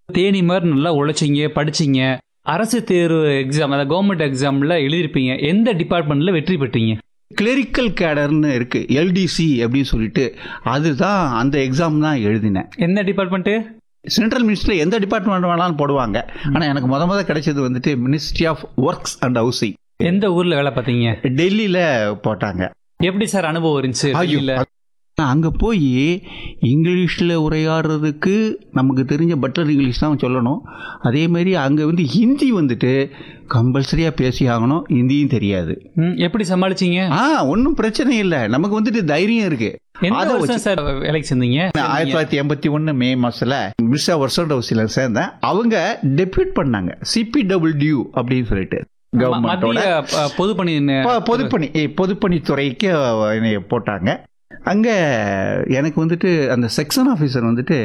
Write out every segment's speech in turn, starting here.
தேனி மாதிரி நல்லா உழைச்சிங்க படிச்சீங்க அரசு தேர்வு எக்ஸாம் அதாவது கவர்மெண்ட் எக்ஸாம்ல எழுதிருப்பீங்க எந்த டிபார்ட்மெண்ட்ல வெற்றி பெற்றீங்க கிளரிக்கல் கேடர்னு இருக்கு எல்டிசி அப்படின்னு சொல்லிட்டு அதுதான் அந்த எக்ஸாம் தான் எழுதினேன் எந்த டிபார்ட்மெண்ட் சென்ட்ரல் மினிஸ்ட்ரியில் எந்த டிபார்ட்மெண்ட் வேணாலும் போடுவாங்க ஆனால் எனக்கு முத முத கிடைச்சது வந்துட்டு ministry of works and housing எந்த ஊர்ல வேலை பார்த்தீங்க டெல்லியில் போட்டாங்க எப்படி சார் அனுபவம் இருந்துச்சு ஐயோ, இல்ல அங்கே போய் இங்கிலீஷில் உரையாடுறதுக்கு நமக்கு தெரிஞ்ச பட்லர் இங்கிலீஷ் தான் சொல்லணும் அதே மாதிரி அங்கே வந்து ஹிந்தி வந்துட்டு கம்பல்சரியாக பேசி ஆகணும் ஹிந்தியும் தெரியாது ம், எப்படி சமாளிச்சீங்க ஆ ஒன்றும் பிரச்சனை இல்லை நமக்கு வந்துட்டு தைரியம் இருக்கு எந்த அதை வருஷம் சார் வேலைக்கு சேர்ந்தீங்க ஆயிரத்தி தொள்ளாயிரத்தி எண்பத்தி ஒன்று மே மாசத்துல மிஸ்ஸா வருஷம் ஹவுஸில் சேர்ந்தேன் அவங்க டெபியூட் பண்ணாங்க சிபிடபிள்யூ அப்படின்னு சொல்லிட்டு கவர்மெண்டோட மத்திய அ, பொதுப்பணி ந- பொ- பொதுப்பணி ஏ, பொதுப்பணித்துறைக்கு என்னை போட்டாங்க அங்கே எனக்கு வந்துட்டு அந்த செக்ஷன் ஆஃபீஸர் வந்துட்டு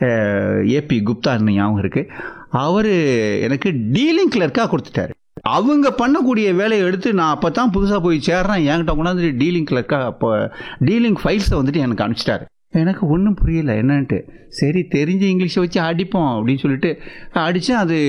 ஏபி குப்தான்னு ஞாபகம் இருக்கு அவர் எனக்கு டீலிங் கிளர்க்காக கொடுத்துட்டாரு அவங்க பண்ணக்கூடிய வேலையை எடுத்து நான் அப்போ தான் புதுசாக போய் சேர்றேன் என்கிட்ட கொண்டாந்து டீலிங் கிளர்க்காக அப்போ டீலிங் ஃபைல்ஸை வந்துட்டு எனக்கு அனுப்பிச்சிட்டாரு எனக்கு ஒன்றும் புரியல என்னன்ட்டு சரி தெரிஞ்ச இங்கிலீஷை வச்சு அடிப்போம் அப்படின்னு சொல்லிட்டு அடித்தேன் அது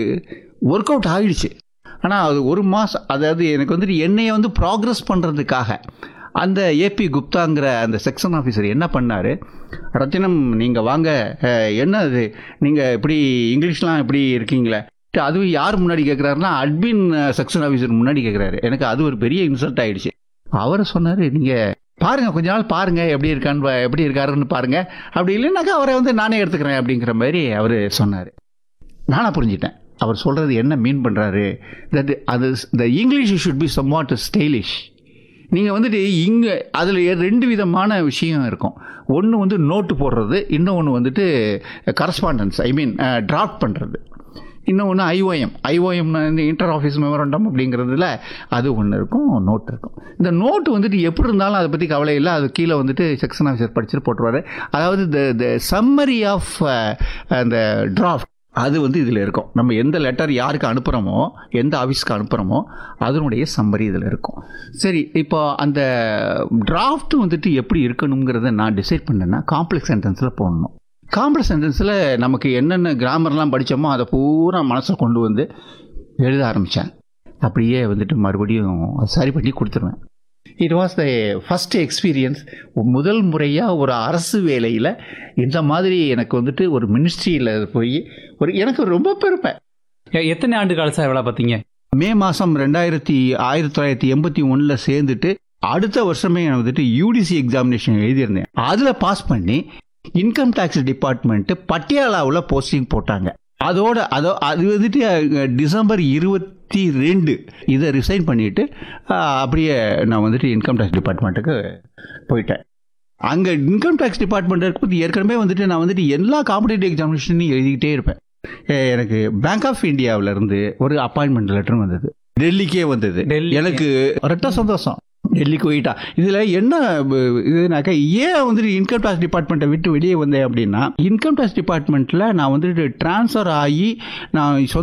ஒர்க் அவுட் ஆகிடுச்சு ஆனால் அது ஒரு மாதம் அதாவது எனக்கு வந்துட்டு என்னையை வந்து ப்ராக்ரஸ் பண்ணுறதுக்காக அந்த ஏபி குப்தாங்கிற அந்த செக்ஷன் ஆஃபீஸர் என்ன பண்ணார் ரத்தினம் நீங்கள் வாங்க அஹ், என்ன அது நீங்கள் இப்படி இங்கிலீஷ்லாம் இப்படி இருக்கீங்களே அதுவும் யார் முன்னாடி கேட்குறாருன்னா அட்மின் செக்ஷன் ஆஃபீஸர் முன்னாடி கேட்குறாரு எனக்கு அது ஒரு பெரிய இன்சல்ட் ஆயிடுச்சு அவர் சொன்னார் நீங்கள் பாருங்க கொஞ்ச நாள் பாருங்க எப்படி இருக்கான்னு பா- எப்படி இருக்காருன்னு பாருங்க அப்படி இல்லைனாக்கா அவரை வந்து நானே எடுத்துக்கிறேன் அப்படிங்கிற மாதிரி அவர் சொன்னார் நானா புரிஞ்சிட்டேன் அவர் சொல்றது என்ன மீன் பண்றாரு தட் அது the English should be somewhat stylish நீங்கள் வந்துட்டு இங்கே அதில் ரெண்டு விதமான விஷயம் இருக்கும் ஒன்று வந்து நோட்டு போடுறது இன்னொன்று வந்துட்டு கரஸ்பாண்டன்ஸ் ஐ மீன் டிராஃப்ட் பண்ணுறது இன்னொன்று ஐஓஎம் ஐஓஎம்னு இந்த இன்டர் ஆஃபீஸ் மெமரண்டம் அப்படிங்கிறதுல அது ஒன்று இருக்கும் நோட் இருக்கும் இந்த நோட்டு வந்துட்டு எப்படி இருந்தாலும் அதை பற்றி கவலை இல்லை அது கீழே வந்துட்டு செக்ஷன் ஆஃபீஸர் படிச்சுட்டு போட்டுருவாரு அதாவது த த சம்மரி ஆஃப் அந்த டிராஃப்ட் அது வந்து இதில் இருக்கும் நம்ம எந்த லெட்டர் யாருக்கு அனுப்புகிறோமோ எந்த ஆஃபீஸ்க்கு அனுப்புகிறோமோ அதனுடைய சம்மரி இதில் இருக்கும் சரி இப்போ அந்த டிராஃப்ட் வந்துட்டு எப்படி இருக்கணுங்கிறத நான் டிசைட் பண்ணேன்னா காம்ப்ளெக்ஸ் சென்டென்ஸில் போடணும் காம்ப்ளெக்ஸ் சென்டென்ஸில் நமக்கு என்னென்ன கிராமர்லாம் படித்தோமோ அதை பூரா மனசில் கொண்டு வந்து எழுத ஆரம்பித்தேன் அப்படியே வந்துட்டு மறுபடியும் அது சரி பண்ணி கொடுத்துருவேன் it was the first experience முதல் முறையாக ஒரு அரசு வேலையில் இந்த மாதிரி எனக்கு வந்துட்டு ஒரு மினிஸ்ட்ரியில் போய் ஒரு எனக்கு ரொம்ப பெருமை எ- எத்தனை ஆண்டு கால சார் வேலை பார்த்தீங்க மே மாதம் ரெண்டாயிரத்தி ஆயிரத்தி தொள்ளாயிரத்தி எண்பத்தி ஒன்றில் சேர்ந்துட்டு அடுத்த வருஷமே நான் வந்துட்டு யூடிசி எக்ஸாமினேஷன் எழுதியிருந்தேன் அதில் பாஸ் பண்ணி இன்கம் டேக்ஸ் டிபார்ட்மெண்ட்டு பட்டியாலாவில் போஸ்டிங் போட்டாங்க அதோட அதோ அது வந்துட்டு அஹ், டிசம்பர் இருபத்தி ரெண்டு இதை ரிசைன் பண்ணிட்டு அஹ், அப்படியே நான் வந்துட்டு இன்கம் டேக்ஸ் டிபார்ட்மெண்ட்டுக்கு போயிட்டேன் அங்கே இன்கம் டேக்ஸ் டிபார்ட்மெண்ட் இருக்கும்போது ஏற்கனவே வந்துட்டு நான் வந்துட்டு எல்லா காம்படிட்டிவ் எக்ஸாமினேஷனையும் எழுதிக்கிட்டே இருப்பேன் எ- எனக்கு பேங்க் ஆஃப் இந்தியாவுல இருந்து ஒரு அப்பாயின்மெண்ட் லெட்டர் வந்தது டெல்லிக்கே வந்தது டெல்லிக்கு. எனக்கு ரெட்ட சந்தோஷம் டெல்லிக்கு போயிட்டா இதுல என்ன ப- இதுனாக்கா ஏன் வந்துட்டு இன்கம் டேக்ஸ் டிபார்ட்மெண்ட்டை விட்டு வெளியே வந்தேன் அப்படின்னா இன்கம் டேக்ஸ் டிபார்ட்மெண்ட்ல நான் வந்துட்டு டிரான்ஸ்ஃபர் ஆகி நான் சொந்த